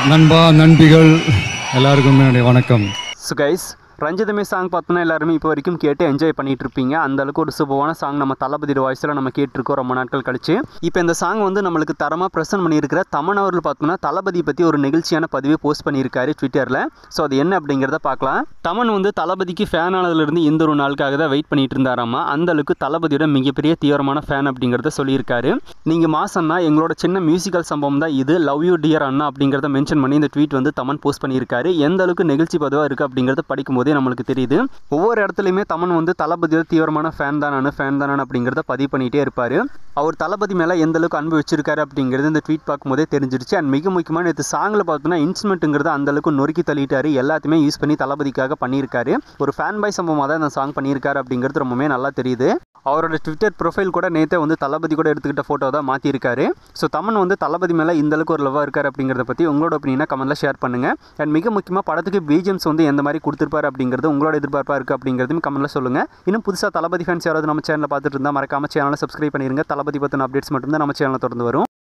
நண்பா நண்பிகள் எல்லாருக்கும் என்னுடைய வணக்கம் ஸோ கைஸ் ரஞ்சிதமே சாங் பார்த்தோன்னா எல்லாருமே இப்போ வரைக்கும் கேட்டு என்ஜாய் பண்ணிட்டு இருப்பீங்க அந்த அளவுக்கு ஒரு சூப்பரான சாங் நம்ம தளபதியோட வாய்ஸில் நம்ம கேட்டிருக்கோம் ரொம்ப நாட்கள் கழிச்சு இப்போ இந்த சாங் வந்து நம்மளுக்கு தரமாக ப்ரெசென்ட் பண்ணியிருக்கிற தமன் அவர்கள் பார்த்தோம்னா தளபதி பற்றி ஒரு நெகிழ்ச்சியான பதிவை போஸ்ட் பண்ணியிருக்காரு ட்விட்டரில் ஸோ அது என்ன அப்படிங்கிறத பார்க்கலாம் தமன் வந்து தளபதிக்கு ஃபேன் ஆனதுலேருந்து இந்த ஒரு நாளுக்காக தான் வெயிட் பண்ணிட்டு இருந்தாராமா அந்த அளவுக்கு தளபதியோட மிகப்பெரிய தீவிரமான ஃபேன் அப்படிங்கிறத சொல்லியிருக்காரு நீங்கள் மாசம்னா எங்களோட சின்ன மியூசிக்கல் சம்பவம் தான் இது லவ் யூ டியர் அண்ணா அப்படிங்கிறத மென்ஷன் பண்ணி இந்த ட்வீட் வந்து தமன் போஸ்ட் பண்ணியிருக்காரு எந்த அளவுக்கு நெகிழ்ச்சி பதுவாக இருக்குது அப்படிங்கிறத படிக்கும்போதே நம்மளுக்கு தெரியுது ஒவ்வொரு இடத்துலையுமே தமன் வந்து தளபதியோட தீவிரமான ஃபேன் தான் நான் ஃபேன் தான் நான் அப்படிங்கிறத பதிவு பண்ணிகிட்டே இருப்பார் அவர் தளபதி மேலே எந்த அளவுக்கு அன்பு வச்சிருக்காரு அப்படிங்கிறது இந்த ட்வீட் பார்க்கும்போதே தெரிஞ்சிருச்சு அண்ட் மிக முக்கியமான நேற்று சாங்கில் பார்த்தோன்னா இன்ஸ்ட்ருமெண்ட்டுங்கிறத அந்த அளவுக்கு நொறுக்கி தள்ளிட்டாரு எல்லாத்தையுமே யூஸ் பண்ணி தளபதிக்காக பண்ணியிருக்காரு ஒரு ஃபேன் பாய் சம்பவமாக தான் இந்த சாங் பண்ணியிருக்காரு அப்படிங்கிறது ரொம்பவே நல்லா தெரியுது அவரோட ட்விட்டர் ப்ரொஃபைல் கூட நேற்றே வந்து தளபதி கூட எடுத்துக்கிட்ட ஃபோட்டோ தான் மாற்றிருக்காரு ஸோ தமன் வந்து தளபதி மேலே இந்த அளவுக்கு ஒரு லவ்வாக இருக்கார் அப்படிங்கிறத பற்றி உங்களோட ஒப்பீனியனை கமெண்ட்டில் ஷேர் பண்ணுங்கள் அண்ட் மிக முக்கியமாக படத்துக்கு பிஜிஎம்ஸ் வந்து எந்த மாதிரி கொடுத்துருப்பாரு அப்படிங்கிறது உங்களோட எதிர்பார்ப்பாக இருக்குது அப்படிங்கிறதையும் கமெண்ட்டில் சொல்லுங்கள் இன்னும் புதுசாக தளபதி ஃபேன்ஸ் யாராவது நம்ம சேனலில் பார்த்துட்டு இருந்தால் மறக்காம சேனலை சப்ஸ்கிரைப் பண்ணிருங்க தளபதி பற்றின அப்டேட்ஸ் மட்டும் தான் நம்ம சேனலில் தொடர்ந்து வரும்